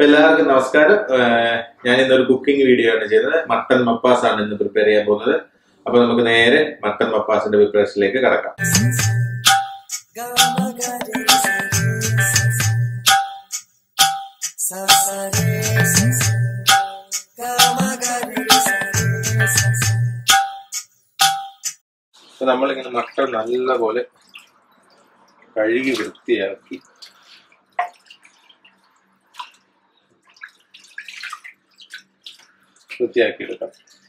അപ്പൊ എല്ലാവർക്കും നമസ്കാരം ഏഹ് ഞാൻ ഇന്നൊരു കുക്കിംഗ് വീഡിയോ ആണ് ചെയ്യുന്നത് മട്ടൻ മപ്പാസ് ആണ് ഇന്ന് പ്രിപ്പയർ ചെയ്യാൻ പോകുന്നത് അപ്പൊ നമുക്ക് നേരെ മട്ടൻ മപ്പാസിന്റെ പ്രിപ്പറേഷനിലേക്ക് കടക്കാം അപ്പൊ നമ്മളിങ്ങനെ മട്ടൻ നല്ലപോലെ കഴുകി വൃത്തിയാക്കി വൃത്തിയാക്കി എടുക്കാം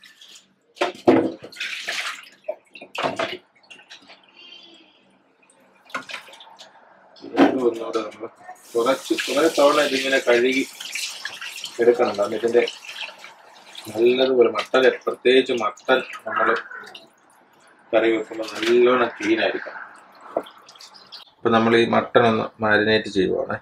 വീണ്ടും ഒന്നുകൂടെ നമ്മൾ കുറച്ച് കുറെ തവണ ഇതിങ്ങനെ കഴുകി എടുക്കണം കാരണം ഇതിന്റെ നല്ലതുപോലെ മട്ടൻ പ്രത്യേകിച്ച് മട്ടൻ നമ്മൾ കറി വെക്കുമ്പോൾ നല്ലോണം ക്ലീൻ ആയിരിക്കണം അപ്പൊ നമ്മൾ ഈ മട്ടൺ ഒന്ന് മാരിനേറ്റ് ചെയ്യുവാണ്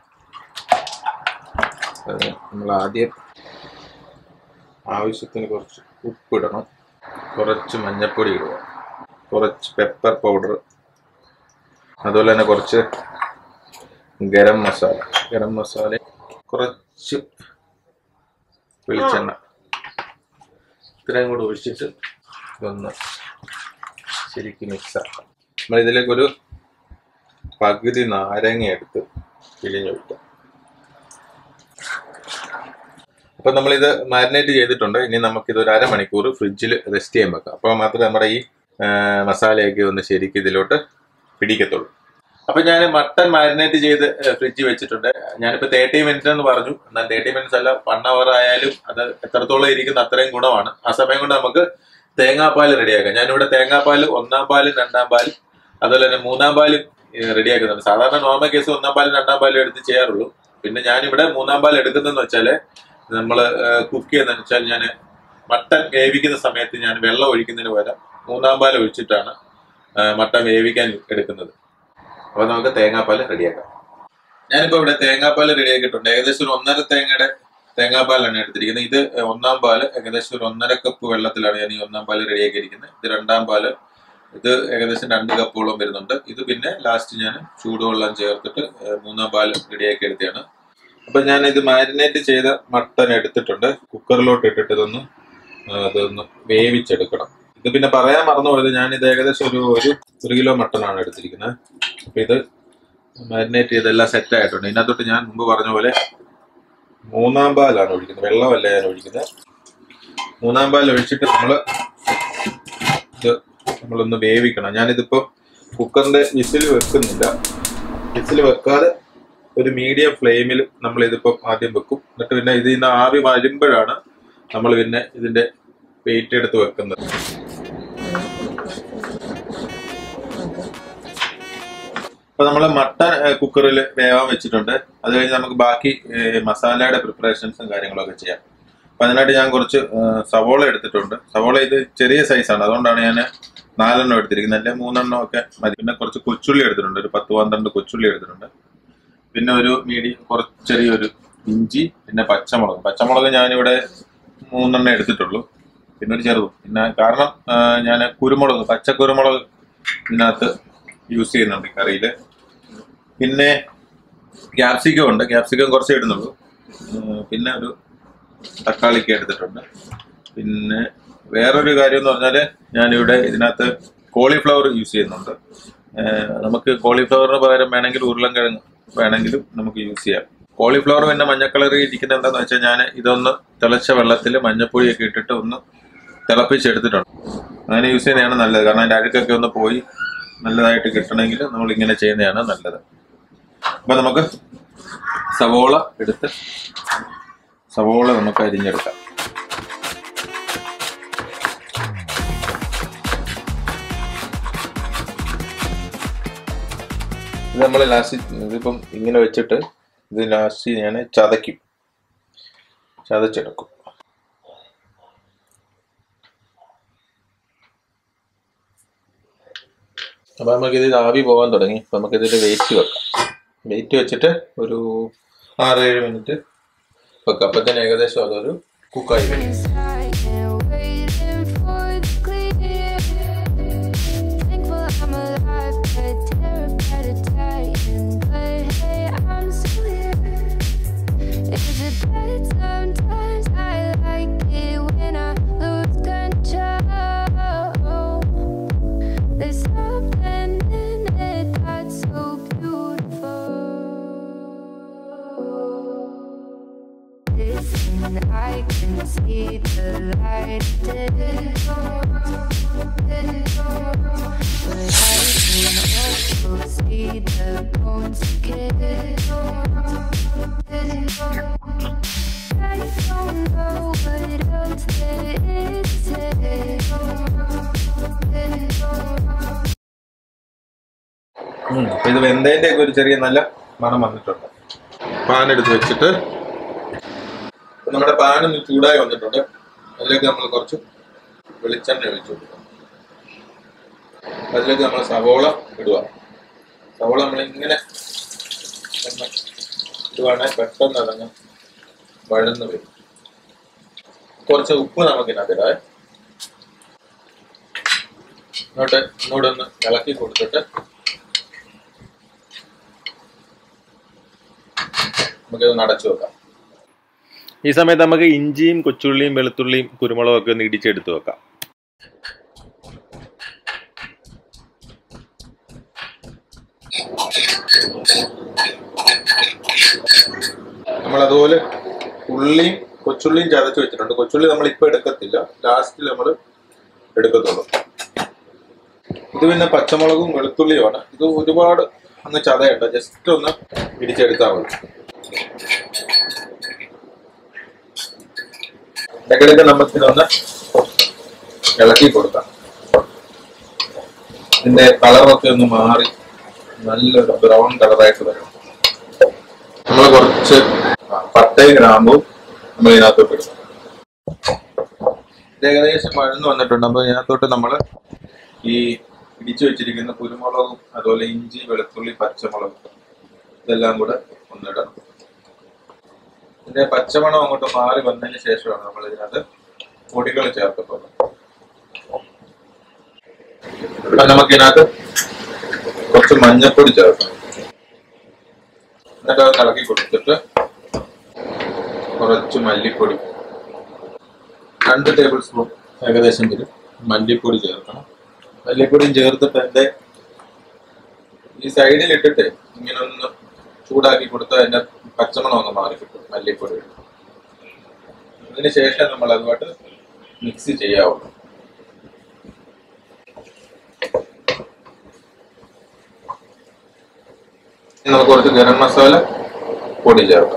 നമ്മൾ ആദ്യം ആവശ്യത്തിന് കുറച്ച് ഉപ്പിടണം കുറച്ച് മഞ്ഞൾപ്പൊടി ഇടുക കുറച്ച് പെപ്പർ പൗഡർ അതുപോലെ തന്നെ കുറച്ച് ഗരം മസാല ഗരം മസാല കുറച്ച് വെളിച്ചെണ്ണ ഇത്രയും കൂടെ ഒഴിച്ചിട്ട് ഇതൊന്ന് ശരിക്കും മിക്സ് ആക്കാം നമ്മൾ ഇതിലേക്കൊരു പകുതി നാരങ്ങ എടുത്ത് പിഴിഞ്ഞൊഴിക്കാം അപ്പൊ നമ്മളിത് മാരിനേറ്റ് ചെയ്തിട്ടുണ്ട് ഇനി നമുക്കിത് ഒരു അരമണിക്കൂർ ഫ്രിഡ്ജിൽ റെസ്റ്റ് ചെയ്യാൻ വെക്കാം അപ്പോൾ മാത്രമേ നമ്മുടെ ഈ ആ, മസാലയൊക്കെ ഒന്ന് ശരിക്കും ഇതിലോട്ട് പിടിക്കത്തുള്ളൂ അപ്പൊ ഞാൻ മട്ടൻ മാരിനേറ്റ് ചെയ്ത് ഫ്രിഡ്ജിൽ വെച്ചിട്ടുണ്ട് ഞാനിപ്പോ തേർട്ടി മിനിറ്റ് എന്ന് പറഞ്ഞു എന്നാൽ തേർട്ടി മിനിറ്റ്സ് അല്ല വൺ അവർ ആയാലും അത് എത്രത്തോളം ഇരിക്കുന്ന അത്രയും ഗുണമാണ് ആ സമയം കൊണ്ട് നമുക്ക് തേങ്ങാപ്പാൽ റെഡിയാക്കാം ഞാനിവിടെ തേങ്ങാപ്പാൽ ഒന്നാം പാലും രണ്ടാം പാലും അതുപോലെ തന്നെ മൂന്നാം പാലും റെഡിയാക്കുന്നുണ്ട് സാധാരണ നോർമൽ കേസ് ഒന്നാം പാലും രണ്ടാം പാലും എടുത്ത് ചെയ്യാറുള്ളൂ പിന്നെ ഞാനിവിടെ മൂന്നാം പാൽ എടുക്കുന്നതെന്ന് വെച്ചാല് നമ്മൾ കുക്ക് ചെയ്യുന്നതെന്ന് വെച്ചാൽ ഞാൻ മട്ടൻ വേവിക്കുന്ന സമയത്ത് ഞാൻ വെള്ളം ഒഴിക്കുന്നതിന് പകരം മൂന്നാം പാൽ ഒഴിച്ചിട്ടാണ് ആ, മട്ടൻ വേവിക്കാൻ എടുക്കുന്നത് അപ്പൊ നമുക്ക് തേങ്ങാപ്പാൽ റെഡിയാക്കാം ഞാനിപ്പോ ഇവിടെ തേങ്ങാപ്പാൽ റെഡിയാക്കിയിട്ടുണ്ട് ഏകദേശം ഒരു ഒന്നര തേങ്ങയുടെ തേങ്ങാപ്പാലാണ് എടുത്തിരിക്കുന്നത് ഇത് ഒന്നാം പാല് ഏകദേശം ഒരു ഒന്നര കപ്പ് വെള്ളത്തിലാണ് ഞാൻ ഈ ഒന്നാം പാല് റെഡിയാക്കിയിരിക്കുന്നത് ഇത് രണ്ടാം പാല് ഇത് ഏകദേശം രണ്ട് കപ്പോളം വരുന്നുണ്ട് ഇത് പിന്നെ ലാസ്റ്റ് ഞാൻ ചൂടുവെള്ളം ചേർത്തിട്ട് ഏഹ്, മൂന്നാം പാല് റെഡിയാക്കി എടുത്തതാണ് അപ്പൊ ഞാൻ ഇത് മാരിനേറ്റ് ചെയ്ത മട്ടൻ എടുത്തിട്ടുണ്ട് കുക്കറിലോട്ട് ഇട്ടിട്ട് ഇതൊന്ന് ആ, അതൊന്ന് വേവിച്ചെടുക്കണം ഇത് പിന്നെ പറയാൻ മറന്നുപോയത് ഞാൻ ഇത് ഏകദേശം ഒരു ഒരു ഒരു കിലോ മട്ടനാണ് എടുത്തിരിക്കുന്നത് അപ്പൊ ഇത് മാരിനേറ്റ് ചെയ്തെല്ലാം സെറ്റ് ആയിട്ടുണ്ട് ഇതിനകത്തോട്ട് ഞാൻ മുമ്പ് പറഞ്ഞ പോലെ മൂന്നാം പാലാണ് ഒഴിക്കുന്നത് വെള്ളമല്ല ഞാൻ ഒഴിക്കുന്നത് മൂന്നാം പാൽ ഒഴിച്ചിട്ട് നമ്മള് ഇത് നമ്മളൊന്ന് വേവിക്കണം ഞാനിതിപ്പോ കുക്കറിന്റെ വിസിൽ വെക്കുന്നില്ല വിസിൽ വെക്കാതെ ഒരു മീഡിയം ഫ്ലെയിമിൽ നമ്മൾ ഇതിപ്പോ ആദ്യം വെക്കും എന്നിട്ട് പിന്നെ ഇതിൽ നിന്ന് ആവി വരുമ്പോഴാണ് നമ്മൾ പിന്നെ ഇതിന്റെ വെയിറ്റ് എടുത്ത് വെക്കുന്നത് അപ്പൊ നമ്മൾ മട്ടൻ കുക്കറിൽ വേവാൻ വെച്ചിട്ടുണ്ട് അത് കഴിഞ്ഞ് നമുക്ക് ബാക്കി ഏഹ്, മസാലയുടെ പ്രിപ്പറേഷൻസും കാര്യങ്ങളൊക്കെ ചെയ്യാം അപ്പൊ അതിനായിട്ട് ഞാൻ കുറച്ച് ഏഹ്, സവോള എടുത്തിട്ടുണ്ട് സവോള ഇത് ചെറിയ സൈസാണ് അതുകൊണ്ടാണ് ഞാൻ നാലെണ്ണം എടുത്തിരിക്കുന്നത് അല്ലെ മൂന്നെണ്ണം ഒക്കെ മതി പിന്നെ കുറച്ച് കൊച്ചുള്ളി എടുത്തിട്ടുണ്ട് ഒരു പത്ത് പന്ത്രണ്ട് കൊച്ചുള്ളി എടുത്തിട്ടുണ്ട് പിന്നെ ഒരു മീഡിയം കുറച്ച് ചെറിയൊരു ഇഞ്ചി പിന്നെ പച്ചമുളക് പച്ചമുളക് ഞാനിവിടെ മൂന്നെണ്ണം എടുത്തിട്ടുള്ളൂ പിന്നെ ഒരു ചെറുതും പിന്നെ കാരണം ഞാൻ കുരുമുളക് പച്ച കുരുമുളക് ഇതിനകത്ത് യൂസ് ചെയ്യുന്നുണ്ട് ഈ കറിയിൽ പിന്നെ ക്യാപ്സിക്കം ഉണ്ട് ക്യാപ്സിക്കം കുറച്ചേ ഇടുന്നുള്ളൂ ഉം, പിന്നെ ഒരു തക്കാളിക്ക് എടുത്തിട്ടുണ്ട് പിന്നെ വേറൊരു കാര്യം എന്ന് പറഞ്ഞാൽ ഞാനിവിടെ ഇതിനകത്ത് കോളിഫ്ലവർ യൂസ് ചെയ്യുന്നുണ്ട് ഏഹ് നമുക്ക് കോളിഫ്ലവറിന് പകരം വേണമെങ്കിൽ ഉരുളൻകിഴങ്ങ് വേണമെങ്കിലും നമുക്ക് യൂസ് ചെയ്യാം കോളിഫ്ലവർ പിന്നെ മഞ്ഞ കളറിൽ ഇരിക്കുന്നത് എന്താണെന്ന് വെച്ചാൽ ഞാൻ ഇതൊന്ന് തിളച്ച വെള്ളത്തിൽ മഞ്ഞപ്പൊടിയൊക്കെ ഇട്ടിട്ട് ഒന്ന് തിളപ്പിച്ചെടുത്തിട്ടുണ്ട് അങ്ങനെ യൂസ് ചെയ്യുന്നതാണ് നല്ലത് കാരണം അതിന്റെ അഴുക്കൊക്കെ ഒന്ന് പോയി നല്ലതായിട്ട് കിട്ടണമെങ്കിൽ നമ്മൾ ഇങ്ങനെ ചെയ്യുന്നതാണ് നല്ലത് അപ്പൊ നമുക്ക് സവോള എടുത്ത് സവോള നമുക്ക് അരിഞ്ഞെടുക്കാം ഇത് നമ്മൾ ലാസ്റ്റ് ഇതിപ്പം ഇങ്ങനെ വെച്ചിട്ട് ഇത് ലാസ്റ്റ് ഞാൻ ചതയ്ക്കും ചതച്ചെടുക്കും അപ്പൊ നമുക്ക് ഇത് ആവി പോകാൻ തുടങ്ങി അപ്പൊ നമുക്ക് ഇതിന്റെ വെയിറ്റ് വെക്കാം വെയിറ്റ് വെച്ചിട്ട് ഒരു ആറേഴ് മിനിറ്റ് വെക്കാം അപ്പൊ തന്നെ ഏകദേശം അതൊരു കുക്കായി വരും Inside and waiting for the clear. Thankful I'm alive, but terrified of dying. But hey, I'm still here. Is it better right it did. But I can also see the bones kiss. I don't know what else there is to say. ഉം. അപ്പൊ ഇത് വെന്തതിന്റെ ഒക്കെ ഒരു ചെറിയ നല്ല മണം വന്നിട്ടുണ്ട് pan എടുത്ത് വെച്ചിട്ട് ഇപ്പൊ നമ്മുടെ പാൻ ഒന്ന് ചൂടായി വന്നിട്ടുണ്ട് അതിലേക്ക് നമ്മൾ കുറച്ച് വെളിച്ചെണ്ണ ഒഴിച്ചു കൊടുക്കാം അതിലേക്ക് നമ്മൾ സവോള ഇടുക സവോള നമ്മൾ ഇങ്ങനെ ഒന്ന് ഇടുവാണെങ്കിൽ പെട്ടെന്ന് അതങ്ങ് വഴന്ന് വരും കുറച്ച് ഉപ്പ് നമുക്കിനകത്തിടാം ഇങ്ങോട്ട് ഇങ്ങോട്ട് ഒന്ന് ഇളക്കി കൊടുത്തിട്ട് നമുക്കിത് നടച്ചു വെക്കാം ഈ സമയത്ത് നമുക്ക് ഇഞ്ചിയും കൊച്ചുള്ളിയും വെളുത്തുള്ളിയും കുരുമുളകും ഒക്കെ ഒന്ന് ഇടിച്ചെടുത്ത് വെക്കാം നമ്മൾ അതുപോലെ ഉള്ളിയും കൊച്ചുള്ളിയും ചതച്ച് വെച്ചിട്ടുണ്ട് കൊച്ചുള്ളി നമ്മൾ ഇപ്പൊ എടുക്കത്തില്ല ലാസ്റ്റിൽ നമ്മൾ എടുക്കത്തുള്ളൂ ഇത് പിന്നെ പച്ചമുളകും വെളുത്തുള്ളിയുമാണ് ഇത് ഒരുപാട് അങ്ങ് ചതയുണ്ട് ജസ്റ്റ് ഒന്ന് ഇടിച്ചെടുത്താൽ മതി ഇടയ്ക്കിടയ്ക്ക് നമുക്ക് ഇതൊന്ന് ഇളക്കി കൊടുക്കാം ഇതിന്റെ കളറൊക്കെ ഒന്ന് മാറി നല്ലൊരു ബ്രൗൺ കളറായിട്ട് വരും നമ്മൾ കുറച്ച് പത്തേ ഗ്രാമ്പും നമ്മൾ ഇതിനകത്തോട്ട് ഇടും ഇത് ഏകദേശം വഴന്ന് വന്നിട്ടുണ്ട് അപ്പൊ ഇതിനകത്തോട്ട് നമ്മൾ ഈ ഇടിച്ചു വെച്ചിരിക്കുന്ന കുരുമുളകും അതുപോലെ ഇഞ്ചി വെളുത്തുള്ളി പച്ചമുളകും ഇതെല്ലാം കൂടെ ഒന്നിടണം ഇതിന്റെ പച്ചമണം അങ്ങോട്ട് മാറി വന്നതിന് ശേഷമാണ് നമ്മൾ ഇതിനകത്ത് പൊടികൾ ചേർക്കത്തുള്ളൂ അപ്പൊ നമുക്ക് ഇതിനകത്ത് കുറച്ച് മഞ്ഞൾപ്പൊടി ചേർക്കണം എന്നിട്ട് അത് ഇളക്കി കൊടുത്തിട്ട് കുറച്ച് മല്ലിപ്പൊടി രണ്ട് ടേബിൾ സ്പൂൺ ഏകദേശം വരും മല്ലിപ്പൊടി ചേർക്കണം മല്ലിപ്പൊടിയും ചേർത്തിട്ട് എൻ്റെ ഈ സൈഡിൽ ഇട്ടിട്ട് ഇങ്ങനെ ഒന്ന് ചൂടാക്കി കൊടുത്താൽ അതിന്റെ പച്ചമണം അങ്ങ് മാറി കിട്ടും മല്ലിപ്പൊടി അതിന് ശേഷം നമ്മൾ അതുമായിട്ട് മിക്സ് ചെയ്യാവുള്ളൂ ഇനി നമുക്ക് കുറച്ച് ഗരം മസാല പൊടി ചേർക്കാം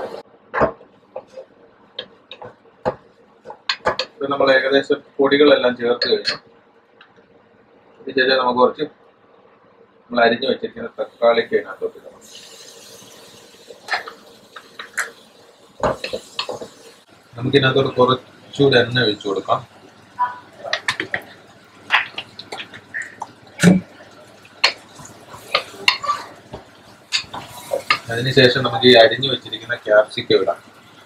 ഇപ്പൊ നമ്മൾ ഏകദേശം പൊടികളെല്ലാം ചേർത്ത് കഴിഞ്ഞു ഇതിന് ശേഷം നമുക്ക് കുറച്ച് നമ്മൾ അരിഞ്ഞു വെച്ചിരിക്കുന്ന തക്കാളിക്ക് അതിനകത്തോട്ട് ഇടണം നമുക്കിതിനകത്തോട്ട് കുറച്ചുകൂടെ എണ്ണ ഒഴിച്ചു കൊടുക്കാം അതിനുശേഷം നമുക്ക് ഈ അരിഞ്ഞു വെച്ചിരിക്കുന്ന ക്യാപ്സിക്കം ഇടാം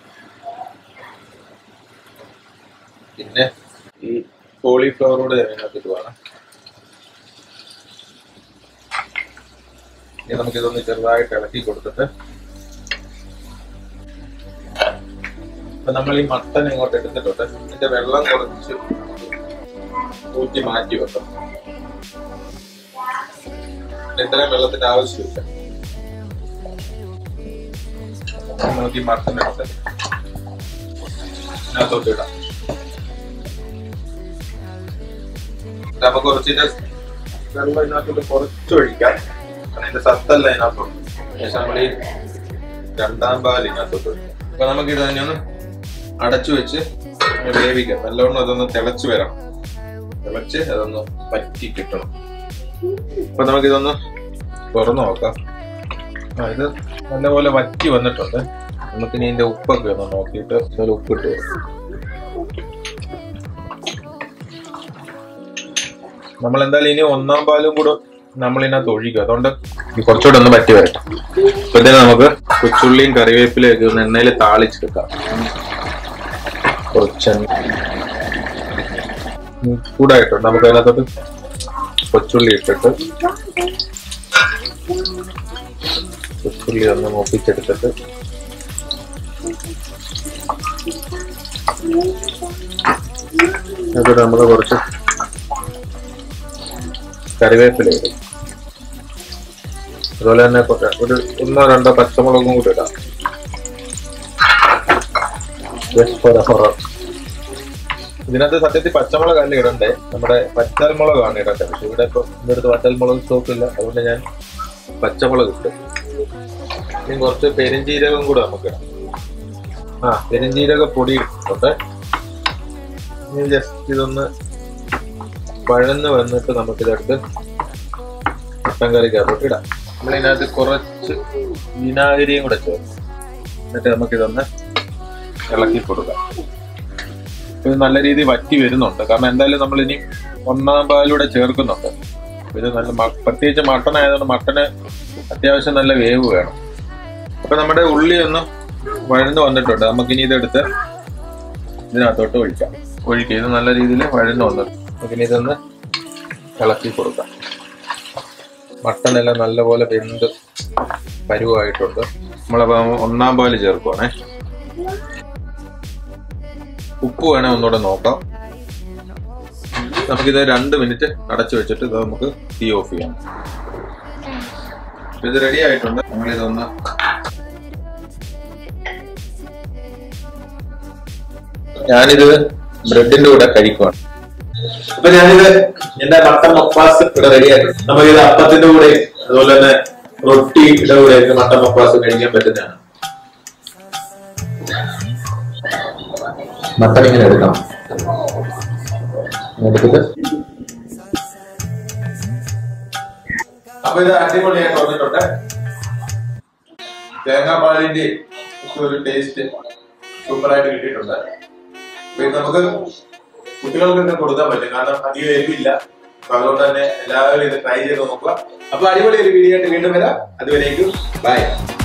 പിന്നെ ഈ കോളിഫ്ലവറോട് അതിനകത്ത് ഇടുവാണ് ഇനി നമുക്കിതൊന്ന് ചെറുതായിട്ട് ഇളക്കി കൊടുത്തിട്ട് ഇപ്പൊ നമ്മൾ ഈ മട്ടൻ ഇങ്ങോട്ട് എടുത്തിട്ടുണ്ട് ഇതിന്റെ വെള്ളം കുറച്ച് ഊറ്റി മാറ്റി വെക്കണം ഇത്രയും വെള്ളത്തിന്റെ ആവശ്യമില്ല നമുക്ക് ഈ മട്ടൻ എടുത്ത് ഇതിനകത്തോട്ട് ഇടാം നമുക്ക് കുറച്ചിട്ട് വെള്ളം ഇതിനകത്തോട്ട് കുറച്ച് ഒഴിക്കാം കാരണം ഇതിന്റെ സത്തല്ല ഇതിനകത്തുണ്ട് ശേഷം നമ്മൾ ഈ രണ്ടാം പാൽ ഇതിനകത്തോട്ട് ഒഴിക്കാം അപ്പൊ നമുക്ക് ഇത് തന്നെ ഒന്ന് അടച്ചു വെച്ച് ഒന്ന് വേവിക്കാം നല്ലോണം അതൊന്ന് തിളച്ച് വരണം തിളച്ച് അതൊന്ന് പറ്റി കിട്ടണം അപ്പൊ നമുക്കിതൊന്ന് തുറന്നു നോക്കാം ആ ഇത് നല്ലപോലെ വറ്റി വന്നിട്ടുണ്ട് നമുക്കിനി ഇതിന്റെ ഉപ്പൊക്കെ ഒന്ന് നോക്കിയിട്ട് ഇതിൽ ഉപ്പിട്ട് കൊടുക്കാം. നമ്മൾ എന്തായാലും ഇനി ഒന്നാം പാലും കൂടെ നമ്മൾ ഇതിനകത്ത് ഒഴിക്കും അതുകൊണ്ട് ഇത് കുറച്ചുകൂടെ ഒന്ന് പറ്റി വരട്ടെ അപ്പൊ ഇതിന് നമുക്ക് കൊച്ചുള്ളിയും കറിവേപ്പിലയൊക്കെ ഒന്ന് എണ്ണയിൽ താളിച്ചെടുക്കാം കുറച്ച് ഉം, ചൂടായിട്ടുണ്ട് നമുക്ക് അതിനകത്തോട്ട് കൊച്ചുള്ളി ഇട്ടിട്ട് കൊച്ചുള്ളി ഒന്ന് മൂപ്പിച്ചെടുത്തിട്ട് അതിൽ നമ്മൾ കുറച്ച് കറിവേപ്പില ഇടും അതുപോലെ തന്നെ കുറച്ച് ഒരു ഒന്നോ രണ്ടോ പച്ചമുളകും കൂടി ഇടാം ജസ്റ്റ് ഫോർ ഹൊറർ ഇതിനകത്ത് സത്യത്തിൽ പച്ചമുളകല്ല ഇടണ്ടേ നമ്മുടെ പച്ചമുളകാണ് ഇടേണ്ടത് പക്ഷെ ഇവിടെ ഇപ്പൊ എൻ്റെ അടുത്ത് വറ്റൽമുളക് സ്റ്റോക്ക് ഇല്ല അതുകൊണ്ട് ഞാൻ പച്ചമുളക് ഇട്ടു ഇനി കുറച്ച് പെരുംജീരകം കൂടെ നമുക്ക് ഇടാം ആ പെരുംജീരക പൊടി ഇട്ടിട്ടുണ്ട് ഇനി ജസ്റ്റ് ഇതൊന്ന് വഴന്ന് വന്നിട്ട് നമുക്കിതെടുത്ത് മട്ടൻ കറിക്കകത്തോട്ട് ഇടാം നമ്മളിതിനകത്ത് കുറച്ച് വിനാഗിരിയും കൂടെ ചേർക്കും എന്നിട്ട് നമുക്കിതൊന്ന് ഇളക്കി കൊടുക്കാം ഇത് നല്ല രീതിയിൽ വറ്റി വരുന്നുണ്ട് കാരണം എന്തായാലും നമ്മൾ ഇനി ഒന്നാം പാലൂടെ ചേർക്കുന്നുണ്ട് അപ്പൊ ഇത് നല്ല മ- പ്രത്യേകിച്ച് മട്ടൺ ആയതുകൊണ്ട് മട്ടന് അത്യാവശ്യം നല്ല വേവ് വേണം അപ്പൊ നമ്മുടെ ഉള്ളി ഒന്ന് വഴന്ന് വന്നിട്ടുണ്ട് നമുക്കിനി ഇതെടുത്ത് ഇതിനകത്തോട്ട് ഒഴിക്കാം ഒഴിക്കുക ഇത് നല്ല രീതിയിൽ വഴന്ന് വന്നിട്ട് നമുക്കിനി ഇതൊന്ന് ഇളക്കി കൊടുക്കാം മട്ടൺ എല്ലാം നല്ലപോലെ വെന്ത് പരുവായിട്ടുണ്ട് നമ്മളപ്പോൾ ഒന്നാം പാല് ചേർക്കുവാണേ ഉപ്പ് വേണേ ഒന്നുകൂടെ നോക്കാം നമുക്കിത് രണ്ട് മിനിറ്റ് അടച്ചു വെച്ചിട്ട് ഇത് നമുക്ക് തീ ഓഫ് ചെയ്യാം ഇത് റെഡി ആയിട്ടുണ്ട് നമ്മളിതൊന്ന് ഞാനിത് ബ്രെഡിന്റെ കൂടെ കഴിക്കുവാണ് അപ്പൊ ഞാനിത് എന്റെ മട്ടൻ മപ്പാസ് ഇവിടെ റെഡി ആയിട്ടുണ്ട് നമുക്കിത് അപ്പത്തിന്റെ കൂടെ അതുപോലെ തന്നെ റൊട്ടിയുടെ കൂടെ ഒക്കെ മട്ടൻ മപ്പാസ് കഴിക്കാൻ പറ്റുന്നതാണ് മട്ടൻ ഇങ്ങനെ എടുക്കണം എടുത്തിട്ട് അപ്പൊ ഇത് അടിപൊളിയായിട്ട് വന്നിട്ടുണ്ട് തേങ്ങാപ്പാലിന്റെ ഒക്കെ ഒരു ടേസ്റ്റ് സൂപ്പറായിട്ട് കിട്ടിയിട്ടുണ്ട് അപ്പൊ ഇത് നമുക്ക് കുട്ടികൾക്കൊക്കെ കൊടുക്കാൻ പറ്റും കാരണം അധികം എരിവില്ല അപ്പൊ അതുകൊണ്ട് തന്നെ എല്ലാവരും ഇത് ട്രൈ ചെയ്ത് നോക്കുക അപ്പൊ അടിപൊളി ഒരു വീഡിയോ ആയിട്ട് വീണ്ടും വരാം അതുവരേക്കും ബൈ